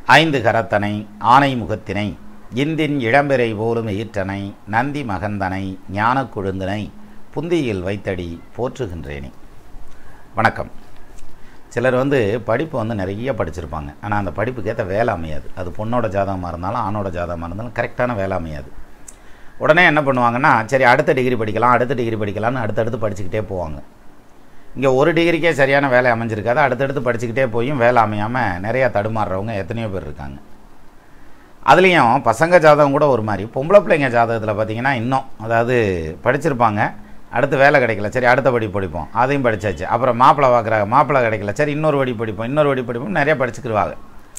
ஐந்து கரத்தனை ஆனை முகத்தினை இந்தின் இளம்பிறை போலும் ஈற்றனை நந்தி மகந்தனை ஞானக் கொழுந்தினை புந்தியில் வைத்தடி போற்றுகின்றேனே வணக்கம் சிலர் வந்து படிப்பு வந்து நிறைய படிச்சிருப்பாங்க ஆனால் அந்த படிப்புக்கு ஏற்ற வேலை அமையாது அது பொண்ணோட ஜாதகமாக இருந்தாலும் ஆணோட ஜாதகமாக இருந்தாலும் கரெக்டான வேலை அமையாது உடனே என்ன பண்ணுவாங்கன்னா சரி அடுத்த டிகிரி படிக்கலாம் அடுத்த டிகிரி படிக்கலாம்னு அடுத்தடுத்து படிச்சுக்கிட்டே போவாங்க இங்கே ஒரு டிகிரிக்கே சரியான வேலை அமைஞ்சிருக்காது அடுத்தடுத்து படிச்சுக்கிட்டே போயும் வேலை அமையாமல் நிறையா தடுமாறுறவங்க எத்தனையோ பேர் இருக்காங்க அதுலேயும் பசங்க ஜாதகம் கூட ஒரு மாதிரி பொம்பளை பிள்ளைங்க ஜாதகத்தில் பார்த்தீங்கன்னா இன்னும் அதாவது படிச்சிருப்பாங்க அடுத்து வேலை கிடைக்கல சரி அடுத்த படி படிப்போம் அதையும் படித்தாச்சு அப்புறம் மாப்பிள்ளை பார்க்குறாங்க மாப்பிள்ளை கிடைக்கல சரி இன்னொரு படி படிப்போம் இன்னொரு படி படிப்போம் நிறைய படிச்சுக்கிடுவாங்க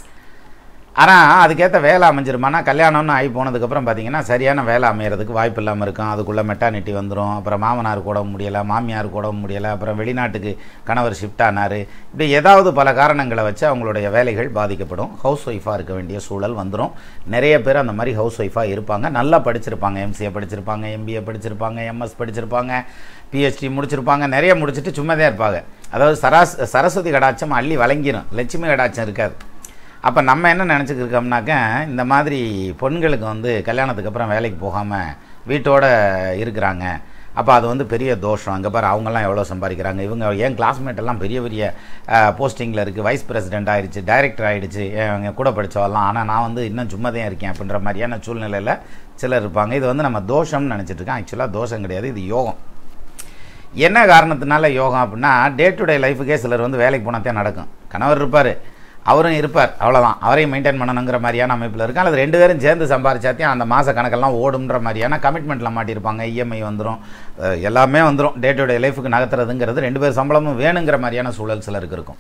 ஆனால் அதுக்கேற்ற வேலை அமைஞ்சிருமானா கல்யாணம்னு ஆகி போனதுக்கப்புறம் பார்த்தீங்கன்னா சரியான வேலை அமையறதுக்கு வாய்ப்பு இல்லாமல் இருக்கும் அதுக்குள்ளே மெட்டானிட்டி வந்துடும் அப்புறம் மாமனார் கூட முடியலை மாமியார் கூட முடியலை அப்புறம் வெளிநாட்டுக்கு கணவர் ஷிஃப்ட் ஆனார் இப்படி ஏதாவது பல காரணங்களை வச்சு அவங்களுடைய வேலைகள் பாதிக்கப்படும் ஹவுஸ் ஒய்ஃபாக இருக்க வேண்டிய சூழல் வந்துடும் நிறைய பேர் அந்த மாதிரி ஹவுஸ் ஒய்ஃபாக இருப்பாங்க நல்லா படிச்சிருப்பாங்க எம்சிஏ படிச்சிருப்பாங்க எம்பிஏ படிச்சிருப்பாங்க எம்எஸ் படிச்சிருப்பாங்க பிஹெச்டி முடிச்சிருப்பாங்க நிறைய முடிச்சுட்டு சும்மாதான் இருப்பாங்க அதாவது சராஸ் சரஸ்வதி கடாட்சம் அள்ளி வழங்கிடும் லட்சுமி கடாட்சம் இருக்காது அப்போ நம்ம என்ன நினச்சிக்கிருக்கோம்னாக்க இந்த மாதிரி பொண்களுக்கு வந்து கல்யாணத்துக்கு அப்புறம் வேலைக்கு போகாமல் வீட்டோட இருக்கிறாங்க அப்போ அது வந்து பெரிய தோஷம் அங்கே பாரு அவங்கெல்லாம் எவ்வளோ சம்பாதிக்கிறாங்க இவங்க என் கிளாஸ்மேட் எல்லாம் பெரிய பெரிய போஸ்டிங்கில் இருக்குது வைஸ் பிரசிடென்ட் ஆயிடுச்சு டைரக்டர் ஆகிடுச்சு எங்க கூட படித்தவெல்லாம் ஆனால் நான் வந்து இன்னும் சும்மா தான் இருக்கேன் அப்படின்ற மாதிரியான சூழ்நிலையில் சிலர் இருப்பாங்க இது வந்து நம்ம தோஷம்னு நினச்சிட்டு இருக்கோம் ஆக்சுவலாக தோஷம் கிடையாது இது யோகம் என்ன காரணத்தினால யோகம் அப்படின்னா டே டு டே லைஃபுக்கே சிலர் வந்து வேலைக்கு போனால் தான் நடக்கும் கணவர் இருப்பார் அவரும் இருப்பார் அவ்வளோதான் அவரையும் மெயின்டைன் பண்ணணுங்கிற மாதிரியான அமைப்பில் இருக்கும் அல்லது ரெண்டு பேரும் சேர்ந்து சம்பாரிச்சாத்தையும் அந்த மாத கணக்கெல்லாம் ஓடுன்ற மாதிரியான கமிட்மெண்ட்டில் மாட்டியிருப்பாங்க இஎம்ஐ வந்துடும் எல்லாமே வந்துடும் டே டு டே லைஃபுக்கு நகர்த்துறதுங்கிறது ரெண்டு பேர் சம்பளமும் வேணுங்கிற மாதிரியான சூழல் சிலருக்கு இருக்கும்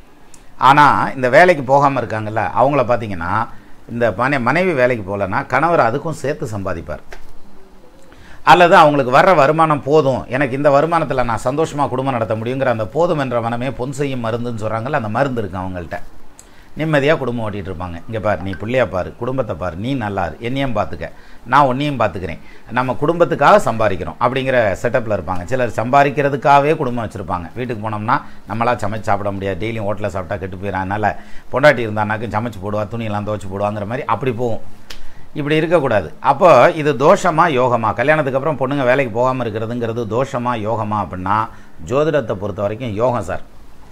ஆனால் இந்த வேலைக்கு போகாமல் இருக்காங்கல்ல அவங்கள பார்த்தீங்கன்னா இந்த மனை மனைவி வேலைக்கு போகலன்னா கணவர் அதுக்கும் சேர்த்து சம்பாதிப்பார் அல்லது அவங்களுக்கு வர்ற வருமானம் போதும் எனக்கு இந்த வருமானத்தில் நான் சந்தோஷமாக குடும்பம் நடத்த முடியுங்கிற அந்த போதும் என்ற மனமே பொன் செய்யும் மருந்துன்னு சொல்கிறாங்கல்ல அந்த மருந்து இருக்கு அவங்கள்ட்ட நிம்மதியாக குடும்பம் ஓட்டிகிட்டு இருப்பாங்க இங்கே பாரு நீ பிள்ளையா பாரு குடும்பத்தை பாரு நீ நல்லா இரு என்னையும் பார்த்துக்க நான் உன்னையும் பார்த்துக்கிறேன் நம்ம குடும்பத்துக்காக சம்பாதிக்கிறோம் அப்படிங்கிற செட்டப்பில் இருப்பாங்க சிலர் சம்பாதிக்கிறதுக்காகவே குடும்பம் வச்சுருப்பாங்க வீட்டுக்கு போனோம்னா நம்மளா சமைச்சு சாப்பிட முடியாது டெய்லியும் ஹோட்டலில் சாப்பிட்டா கெட்டு போயிடும் அதனால் பொண்டாட்டி இருந்தானாக்கும் சமைச்சு போடுவா துணியெல்லாம் துவச்சி போடுவாங்கிற மாதிரி அப்படி போகும் இப்படி இருக்கக்கூடாது அப்போ இது தோஷமா யோகமா கல்யாணத்துக்கு அப்புறம் பொண்ணுங்க வேலைக்கு போகாமல் இருக்கிறதுங்கிறது தோஷமா யோகமா அப்படின்னா ஜோதிடத்தை பொறுத்த வரைக்கும் யோகம் சார்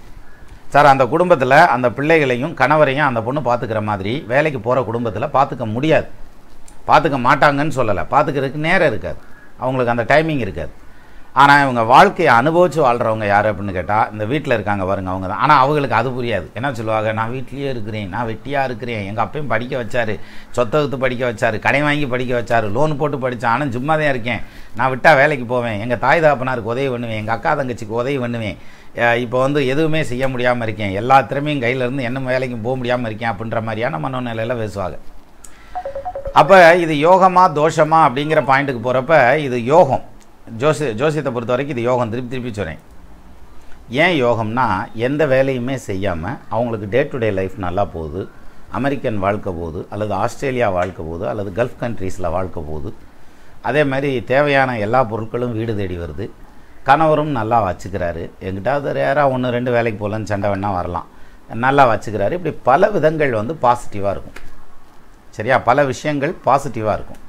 சார் அந்த குடும்பத்தில் அந்த பிள்ளைகளையும் கணவரையும் அந்த பொண்ணு பார்த்துக்கிற மாதிரி வேலைக்கு போகிற குடும்பத்தில் பார்த்துக்க முடியாது பார்த்துக்க மாட்டாங்கன்னு சொல்லலை பார்த்துக்கிறதுக்கு நேரம் இருக்காது அவங்களுக்கு அந்த டைமிங் இருக்காது ஆனால் இவங்க வாழ்க்கையை அனுபவித்து வாழ்கிறவங்க யார் அப்படின்னு கேட்டால் இந்த வீட்டில் இருக்காங்க பாருங்க அவங்க தான் ஆனால் அவங்களுக்கு அது புரியாது என்ன சொல்லுவாங்க நான் வீட்லேயே இருக்கிறேன் நான் வெட்டியாக இருக்கிறேன் எங்கள் அப்பையும் படிக்க வச்சாரு சொத்தகத்து படிக்க வச்சாரு கடை வாங்கி படிக்க வச்சாரு லோன் போட்டு படித்தான் ஆனால் சும்மா தான் இருக்கேன் நான் விட்டால் வேலைக்கு போவேன் எங்கள் தாய் தாப்பனாருக்கு உதவி பண்ணுவேன் எங்கள் அக்கா தங்கச்சிக்கு உதவி பண்ணுவேன் இப்போ வந்து எதுவுமே செய்ய முடியாமல் இருக்கேன் எல்லா திறமையும் கையிலேருந்து என்ன வேலைக்கும் போக முடியாமல் இருக்கேன் அப்படின்ற மாதிரியான மனோநிலையில் பேசுவாங்க அப்போ இது யோகமா தோஷமா அப்படிங்கிற பாயிண்ட்டுக்கு போகிறப்ப இது யோகம் ஜோசி ஜோசியத்தை பொறுத்த வரைக்கும் இது யோகம் திருப்பி திருப்பி சொல்கிறேன் ஏன் யோகம்னா எந்த வேலையுமே செய்யாமல் அவங்களுக்கு டே டு டே லைஃப் நல்லா போகுது அமெரிக்கன் வாழ்க்கை போகுது அல்லது ஆஸ்திரேலியா வாழ்க்கை போகுது அல்லது கல்ஃப் கண்ட்ரீஸில் வாழ்க்கை போகுது அதே மாதிரி தேவையான எல்லா பொருட்களும் வீடு தேடி வருது கணவரும் நல்லா வச்சுக்கிறாரு எங்கிட்டாவது ரேராக ஒன்று ரெண்டு வேலைக்கு போகலன்னு சண்டை வேணால் வரலாம் நல்லா வச்சுக்கிறாரு இப்படி பல விதங்கள் வந்து பாசிட்டிவாக இருக்கும் சரியா பல விஷயங்கள் பாசிட்டிவாக இருக்கும்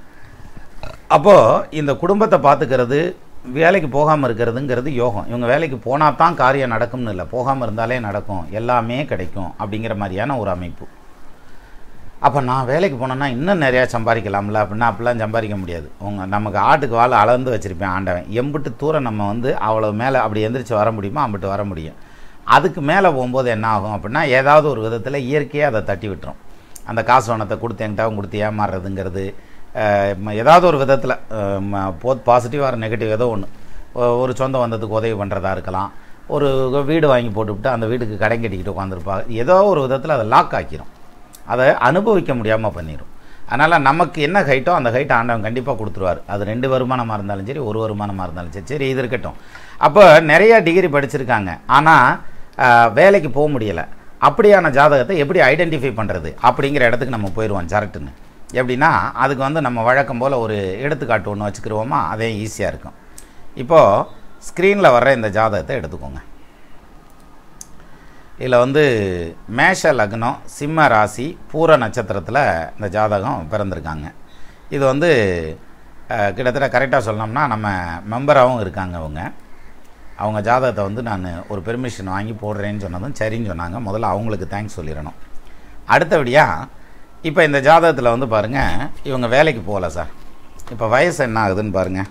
அப்போது இந்த குடும்பத்தை பார்த்துக்கிறது வேலைக்கு போகாமல் இருக்கிறதுங்கிறது யோகம் இவங்க வேலைக்கு போனால் தான் காரியம் நடக்கும்னு இல்லை போகாமல் இருந்தாலே நடக்கும் எல்லாமே கிடைக்கும் அப்படிங்கிற மாதிரியான ஒரு அமைப்பு அப்போ நான் வேலைக்கு போனேன்னா இன்னும் நிறையா சம்பாதிக்கலாம்ல அப்படின்னா அப்படிலாம் சம்பாதிக்க முடியாது உங்கள் நமக்கு ஆட்டுக்கு வாழை அளந்து வச்சுருப்பேன் ஆண்டவன் எம்பிட்டு தூரம் நம்ம வந்து அவ்வளோ மேலே அப்படி எந்திரிச்சு வர முடியுமோ அம்பிட்டு வர முடியும் அதுக்கு மேலே போகும்போது என்ன ஆகும் அப்படின்னா ஏதாவது ஒரு விதத்தில் இயற்கையாக அதை தட்டி விட்டுரும் அந்த காசு வனத்தை கொடுத்து என்கிட்ட கொடுத்து ஏமாறுறதுங்கிறது ஏதாவது ஒரு விதத்தில் போத் பாசிட்டிவ் ஆர் நெகட்டிவ் ஏதோ ஒன்று ஒரு சொந்தம் வந்ததுக்கு உதவி பண்ணுறதா இருக்கலாம் ஒரு வீடு வாங்கி போட்டுவிட்டு அந்த வீட்டுக்கு கடன் கட்டிக்கிட்டு உட்காந்துருப்பாங்க ஏதோ ஒரு விதத்தில் அதை லாக் ஆக்கிரும் அதை அனுபவிக்க முடியாமல் பண்ணிடும் அதனால் நமக்கு என்ன ஹைட்டோ அந்த ஹைட்டை ஆண்டவன் கண்டிப்பாக கொடுத்துருவார் அது ரெண்டு வருமானமாக இருந்தாலும் சரி ஒரு வருமானமாக இருந்தாலும் சரி சரி இது இருக்கட்டும் அப்போ நிறைய டிகிரி படிச்சிருக்காங்க ஆனால் வேலைக்கு போக முடியலை அப்படியான ஜாதகத்தை எப்படி ஐடென்டிஃபை பண்ணுறது அப்படிங்கிற இடத்துக்கு நம்ம போயிடுவோம் சரட்டுன்னு எப்படின்னா அதுக்கு வந்து நம்ம வழக்கம் போல் ஒரு எடுத்துக்காட்டு ஒன்று வச்சுக்கிருவோமா அதே ஈஸியாக இருக்கும் இப்போது ஸ்க்ரீனில் வர்ற இந்த ஜாதகத்தை எடுத்துக்கோங்க இதில் வந்து மேஷ லக்னம் சிம்ம ராசி பூர நட்சத்திரத்தில் இந்த ஜாதகம் பிறந்திருக்காங்க இது வந்து அஹ், கிட்டத்தட்ட கரெக்டாக சொல்லணும்னா நம்ம மெம்பராகவும் இருக்காங்க அவங்க அவங்க ஜாதகத்தை வந்து நான் ஒரு பெர்மிஷன் வாங்கி போடுறேன்னு சொன்னதும் சரின்னு சொன்னாங்க முதல்ல அவங்களுக்கு தேங்க்ஸ் சொல்லிடணும் அடுத்தபடியாக இப்போ இந்த ஜாதகத்தில் வந்து பாருங்கள் இவங்க வேலைக்கு போகல சார் இப்போ வயசு என்ன ஆகுதுன்னு பாருங்கள்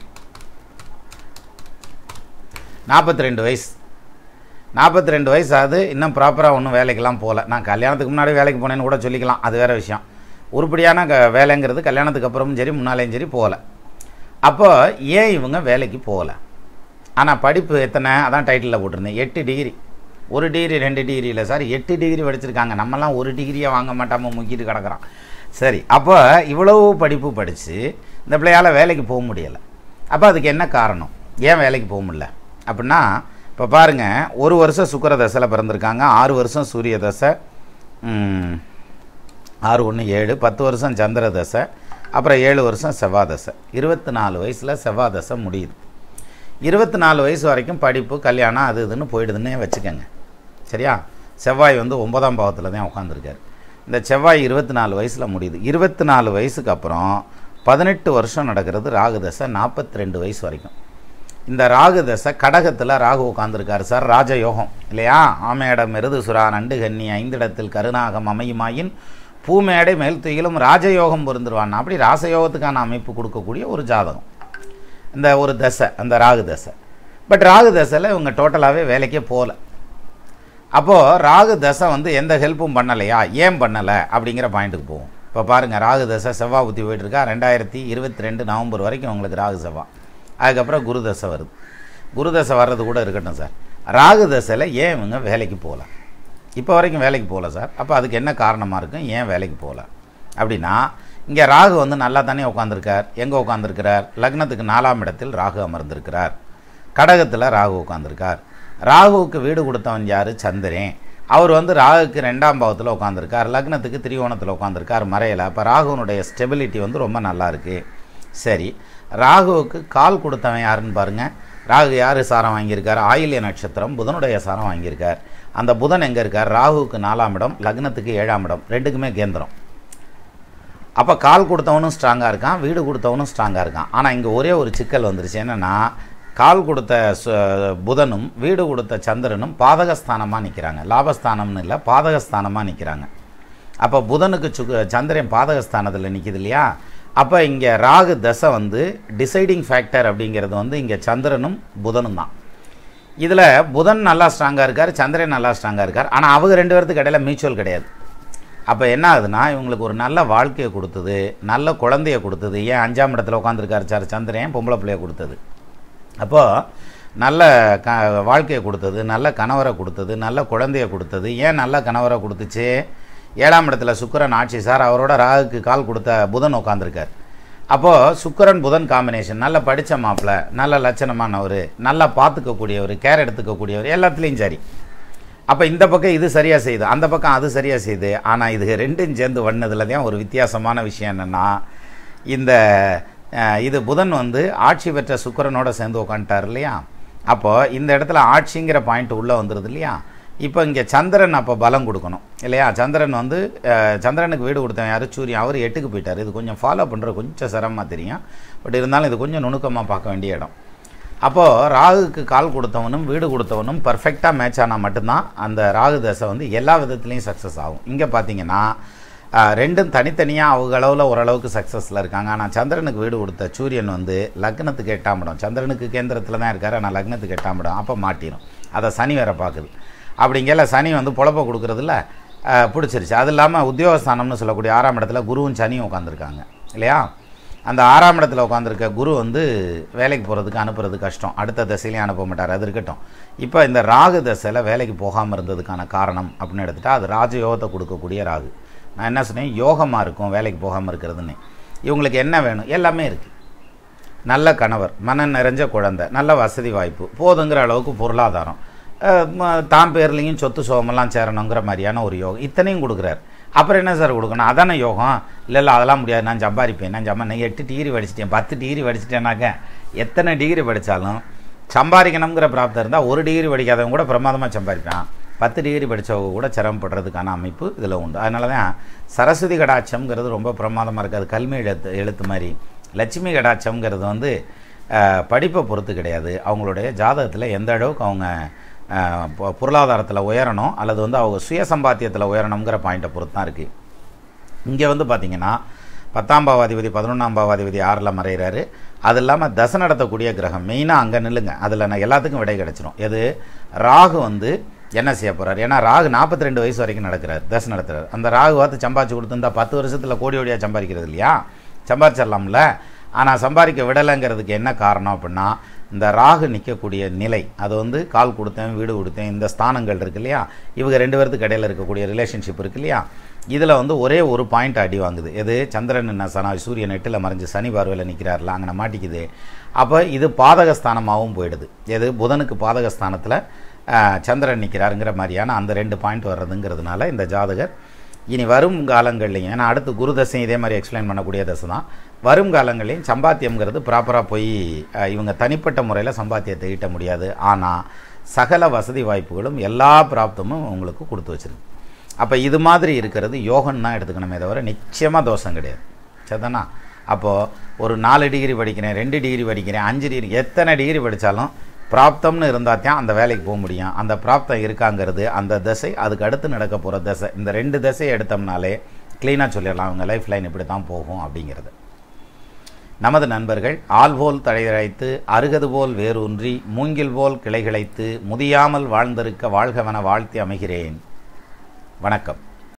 நாற்பத்தி ரெண்டு வயசு நாற்பத்தி ரெண்டு வயசு ஆகுது இன்னும் ப்ராப்பராக ஒன்றும் வேலைக்கெல்லாம் போகல நான் கல்யாணத்துக்கு முன்னாடி வேலைக்கு போனேன்னு கூட சொல்லிக்கலாம் அது வேறு விஷயம் உருப்படியான க வேலைங்கிறது கல்யாணத்துக்கு அப்புறமும் சரி முன்னாலேயும் சரி போகல அப்போ ஏன் இவங்க வேலைக்கு போகல ஆனால் படிப்பு எத்தனை அதான் டைட்டிலில் போட்டிருந்தேன் எட்டு டிகிரி ஒரு டிகிரி ரெண்டு டிகிரி இல்லை சார் எட்டு டிகிரி படிச்சிருக்காங்க நம்மலாம் ஒரு டிகிரியை வாங்க மாட்டாமல் முக்கிட்டு கிடக்குறான் சரி அப்போ இவ்வளவு படிப்பு படித்து இந்த பிள்ளையால் வேலைக்கு போக முடியலை அப்போ அதுக்கு என்ன காரணம் ஏன் வேலைக்கு போக முடியல அப்படின்னா இப்போ பாருங்கள் ஒரு வருஷம் சுக்கிர தசையில் பிறந்திருக்காங்க ஆறு வருஷம் சூரிய தசை ம், ஆறு ஒன்று ஏழு பத்து வருஷம் சந்திர தசை அப்புறம் ஏழு வருஷம் செவ்வாய் தசை இருபத்தி நாலு வயசில் செவ்வாய் தசை முடியுது இருபத்தி நாலு வயசு வரைக்கும் படிப்பு கல்யாணம் அது இதுன்னு போயிடுதுன்னே வச்சுக்கோங்க சரியா செவ்வாய் வந்து ஒன்பதாம் பாவத்தில் தான் உட்காந்துருக்காரு இந்த செவ்வாய் இருபத்தி நாலு வயசில் முடியுது இருபத்தி நாலு வயசுக்கு அப்புறம் பதினெட்டு வருஷம் நடக்கிறது ராகு தசை நாற்பத்தி ரெண்டு வயசு வரைக்கும் இந்த ராகு தசை கடகத்தில் ராகு உட்காந்துருக்காரு சார் ராஜயோகம் இல்லையா ஆமையிடம் மிருது சுறா நண்டு கன்னி ஐந்திடத்தில் கருணாகம் அமையுமாயின் பூமேடை மேல் துயிலும் ராஜயோகம் பொருந்துருவான் அப்படி ராசயோகத்துக்கான அமைப்பு கொடுக்கக்கூடிய ஒரு ஜாதகம் இந்த ஒரு தசை அந்த ராகு தசை பட் ராகு தசையில் இவங்க டோட்டலாகவே வேலைக்கே போகல அப்போது ராகு தசை வந்து எந்த ஹெல்ப்பும் பண்ணலையா ஏன் பண்ணலை அப்படிங்கிற பாயிண்ட்டுக்கு போவோம் இப்போ பாருங்கள் ராகு தசை செவ்வாய் புத்தி போயிட்டுருக்கா ரெண்டாயிரத்தி இருபத்தி ரெண்டு நவம்பர் வரைக்கும் உங்களுக்கு ராகு செவ்வாய் அதுக்கப்புறம் குரு தசை வருது குரு தசை வர்றது கூட இருக்கட்டும் சார் ராகு தசையில் ஏன் இவங்க வேலைக்கு போகல இப்போ வரைக்கும் வேலைக்கு போகல சார் அப்போ அதுக்கு என்ன காரணமாக இருக்கும் ஏன் வேலைக்கு போகல அப்படின்னா இங்கே ராகு வந்து நல்லா தானே உட்காந்துருக்கார் எங்கே உட்காந்துருக்கிறார் லக்னத்துக்கு நாலாம் இடத்தில் ராகு அமர்ந்திருக்கிறார் கடகத்தில் ராகு உட்காந்துருக்கார் ராகுவுக்கு வீடு கொடுத்தவன் யார் சந்திரன் அவர் வந்து ராகுக்கு ரெண்டாம் பாவத்தில் உட்காந்துருக்கார் லக்னத்துக்கு திரிகோணத்தில் உட்காந்துருக்கார் மறையல அப்போ ராகுனுடைய ஸ்டெபிலிட்டி வந்து ரொம்ப நல்லா இருக்கு சரி ராகுவுக்கு கால் கொடுத்தவன் யாருன்னு பாருங்க ராகு யார் சாரம் வாங்கியிருக்கார் ஆயில்ய நட்சத்திரம் புதனுடைய சாரம் வாங்கியிருக்கார் அந்த புதன் எங்கே இருக்கார் ராகுவுக்கு நாலாம் இடம் லக்னத்துக்கு ஏழாம் இடம் ரெண்டுக்குமே கேந்திரம் அப்போ கால் கொடுத்தவனும் ஸ்ட்ராங்காக இருக்கான் வீடு கொடுத்தவனும் ஸ்ட்ராங்காக இருக்கான் ஆனால் இங்கே ஒரே ஒரு சிக்கல் வந்துருச்சு என்னென்னா கால் கொடுத்த சு- புதனும் வீடு கொடுத்த சந்திரனும் பாதகஸ்தானமாக நிற்கிறாங்க லாபஸ்தானம்னு இல்லை பாதகஸ்தானமாக நிற்கிறாங்க அப்போ புதனுக்கு சுக்கு சந்திரன் பாதகஸ்தானத்தில் நிற்கிது இல்லையா அப்போ இங்கே ராகு தசை வந்து டிசைடிங் ஃபேக்டர் அப்படிங்கிறது வந்து இங்கே சந்திரனும் புதனும் தான் இதில் புதன் நல்லா ஸ்ட்ராங்காக இருக்கார் சந்திரன் நல்லா ஸ்ட்ராங்காக இருக்கார் ஆனால் அவங்க ரெண்டு பேர்த்துக்கு இடையில மியூச்சுவல் கிடையாது அப்போ என்ன ஆகுதுன்னா இவங்களுக்கு ஒரு நல்ல வாழ்க்கையை கொடுத்தது நல்ல குழந்தைய கொடுத்தது ஏன் அஞ்சாம் இடத்துல உட்காந்துருக்காரு சார் சந்திரன் பொம்பளை பிள்ளைய கொடுத்தது அப்போது நல்ல க வாழ்க்கையை கொடுத்தது நல்ல கணவரை கொடுத்தது நல்ல குழந்தைய கொடுத்தது ஏன் நல்ல கணவரை கொடுத்துச்சு ஏழாம் இடத்துல சுக்கிரன் ஆட்சி சார் அவரோட ராகுக்கு கால் கொடுத்த புதன் உட்காந்துருக்கார் அப்போது சுக்கிரன் புதன் காம்பினேஷன் நல்ல படித்த மாப்பிள்ளை நல்ல லட்சணமானவர் நல்லா பார்த்துக்கக்கூடியவர் கேர் எடுத்துக்கக்கூடியவர் எல்லாத்துலேயும் சரி அப்போ இந்த பக்கம் இது சரியாக செய்யுது அந்த பக்கம் அது சரியாக செய்யுது ஆனால் இது ரெண்டும் சேர்ந்து வண்ணதில் தான் ஒரு வித்தியாசமான விஷயம் என்னென்னா இந்த அஹ், இது புதன் வந்து ஆட்சி பெற்ற சுக்கிரனோட சேர்ந்து உட்காந்துட்டார் இல்லையா அப்போது இந்த இடத்துல ஆட்சிங்கிற பாயிண்ட் உள்ளே வந்துடுது இல்லையா இப்போ இங்கே சந்திரன் அப்போ பலம் கொடுக்கணும் இல்லையா சந்திரன் வந்து அஹ், சந்திரனுக்கு வீடு கொடுத்தவன் யார் சூரியன் அவர் எட்டுக்கு போயிட்டார் இது கொஞ்சம் ஃபாலோ பண்ணுற கொஞ்சம் சிரமமாக தெரியும் பட் இருந்தாலும் இது கொஞ்சம் நுணுக்கமாக பார்க்க வேண்டிய இடம் அப்போது ராகுக்கு கால் கொடுத்தவனும் வீடு கொடுத்தவனும் பர்ஃபெக்டாக மேட்ச் ஆனால் மட்டும்தான் அந்த ராகு தசை வந்து எல்லா விதத்துலேயும் சக்ஸஸ் ஆகும் இங்கே பார்த்தீங்கன்னா ஆஹ், ரெண்டும் தனித்தனியாக அவங்க அளவில் ஓரளவுக்கு சக்ஸஸில் இருக்காங்க ஆனால் சந்திரனுக்கு வீடு கொடுத்த சூரியன் வந்து லக்னத்துக்கு எட்டாம் இடம் சந்திரனுக்கு கேந்திரத்தில் தான் இருக்கார் ஆனால் லக்னத்துக்கு எட்டாம் இடம் அப்போ மாட்டிடும் அதை சனி வேற பார்க்குது அப்படிங்கல சனி வந்து பொழப்ப கொடுக்குறதுல ஆஹ், பிடிச்சிருச்சு அது இல்லாமல் உத்தியோகஸ்தானம்னு சொல்லக்கூடிய ஆறாம் இடத்துல குருவும் சனியும் உட்காந்துருக்காங்க இல்லையா அந்த ஆறாம் இடத்துல உட்காந்துருக்க குரு வந்து வேலைக்கு போகிறதுக்கு அனுப்புறது கஷ்டம் அடுத்த திசையிலையும் அனுப்ப மாட்டார் அது இருக்கட்டும் இப்போ இந்த ராகு தசையில் வேலைக்கு போகாமல் இருந்ததுக்கான காரணம் அப்படின்னு எடுத்துட்டா அது ராஜயோகத்தை கொடுக்கக்கூடிய ராகு நான் என்ன சொன்னேன் யோகமாக இருக்கும் வேலைக்கு போகாமல் இருக்கிறதுன்னு இவங்களுக்கு என்ன வேணும் எல்லாமே இருக்குது நல்ல கணவர் மன நிறைஞ்ச குழந்தை நல்ல வசதி வாய்ப்பு போதுங்கிற அளவுக்கு பொருளாதாரம் அஹ் ம- தான் பேர்லேயும் சொத்து சோகமெல்லாம் சேரணுங்கிற மாதிரியான ஒரு யோகம் இத்தனையும் கொடுக்குறாரு அப்புறம் என்ன சார் கொடுக்கணும் அதானே யோகம் இல்லை இல்லை அதெல்லாம் முடியாது நான் சம்பாதிப்பேன் நான் சம்பா நான் எட்டு டிகிரி படிச்சிட்டேன் பத்து டிகிரி படிச்சிட்டேனாக்க எத்தனை டிகிரி படித்தாலும் சம்பாதிக்கணுங்கிற பிராப்தம் இருந்தால் ஒரு டிகிரி படிக்காதவங்க கூட பிரமாதமாக சம்பாதிப்பான் பத்து டிகிரி படித்தவங்க கூட சிரமப்படுறதுக்கான அமைப்பு இதில் உண்டு அதனால தான் சரஸ்வதி கடாட்சம்ங்கிறது ரொம்ப பிரமாதமாக இருக்குது அது கல்வி எழுத்து எழுத்து மாதிரி லட்சுமி கடாட்சம்ங்கிறது வந்து அஹ், படிப்பை பொறுத்து கிடையாது அவங்களுடைய ஜாதகத்தில் எந்த அளவுக்கு அவங்க அஹ், பொ- பொருளாதாரத்தில் உயரணும் அல்லது வந்து அவங்க சுய சம்பாத்தியத்தில் உயரணுங்கிற பாயிண்ட்டை பொறுத்து தான் இருக்குது இங்கே வந்து பார்த்தீங்கன்னா பத்தாம் பாவாதிபதி பதினொன்றாம் பாவாதிபதி ஆறில் மறைகிறாரு அது இல்லாமல் தசை நடத்தக்கூடிய கிரகம் மெயினாக அங்கே நில்லுங்க அதில் நான் எல்லாத்துக்கும் விடை கிடச்சிரும் எது ராகு வந்து என்ன செய்ய போகிறார் ஏன்னா ராகு நாற்பத்தி ரெண்டு வயசு வரைக்கும் நடக்கிறார் தசை நடத்துறாரு அந்த ராகு பார்த்து சம்பாதிச்சு கொடுத்துருந்தா பத்து வருஷத்தில் கோடி கோடியாக சம்பாதிக்கிறது இல்லையா சம்பாதிச்சிடலாம்ல ஆனால் சம்பாதிக்க விடலைங்கிறதுக்கு என்ன காரணம் அப்படின்னா இந்த ராகு நிற்கக்கூடிய நிலை அது வந்து கால் கொடுத்தேன் வீடு கொடுத்தேன் இந்த ஸ்தானங்கள் இருக்கு இல்லையா இவங்க ரெண்டு பேர்த்துக்கு இடையில இருக்கக்கூடிய ரிலேஷன்ஷிப் இருக்கு இல்லையா இதில் வந்து ஒரே ஒரு பாயிண்ட் அடி வாங்குது எது சந்திரன் என்ன சனா சூரியன் எட்டில் மறைஞ்சு சனி பார்வையில் நிற்கிறார்ல அங்கே மாட்டிக்குது அப்போ இது பாதகஸ்தானமாகவும் போயிடுது எது புதனுக்கு பாதகஸ்தானத்தில் சந்திரன் நிற்கிறாருங்கிற மாதிரியான அந்த ரெண்டு பாயிண்ட் வர்றதுங்கிறதுனால இந்த ஜாதகர் இனி வரும் காலங்கள்லையும் ஏன்னா அடுத்து குரு தசை இதே மாதிரி எக்ஸ்பிளைன் பண்ணக்கூடிய தசை தான் வரும் காலங்களையும் சம்பாத்தியம்ங்கிறது ப்ராப்பராக போய் அஹ், இவங்க தனிப்பட்ட முறையில் சம்பாத்தியத்தை ஈட்ட முடியாது ஆனால் சகல வசதி வாய்ப்புகளும் எல்லா பிராப்தமும் உங்களுக்கு கொடுத்து வச்சிருக்கு அப்போ இது மாதிரி இருக்கிறது யோகன் தான் எடுத்துக்கணுமே தவிர நிச்சயமாக தோஷம் கிடையாது சரிதானா அப்போது ஒரு நாலு டிகிரி படிக்கிறேன் ரெண்டு டிகிரி படிக்கிறேன் அஞ்சு டிகிரி எத்தனை டிகிரி படித்தாலும் பிராப்தம்னு இருந்தால் தான் அந்த வேலைக்கு போக முடியும் அந்த பிராப்தம் இருக்காங்கிறது அந்த தசை அதுக்கு அடுத்து நடக்க போகிற தசை இந்த ரெண்டு தசையை எடுத்தோம்னாலே க்ளீனாக சொல்லிடலாம் அவங்க லைஃப் லைன் இப்படி தான் போகும் அப்படிங்கிறது நமது நண்பர்கள் ஆள்போல் தழையழைத்து அருகது போல் வேரூன்றி மூங்கில் போல் கிளைகிழைத்து முதியாமல் வாழ்ந்திருக்க வாழ்கவன வாழ்த்தி அமைகிறேன் வணக்கம்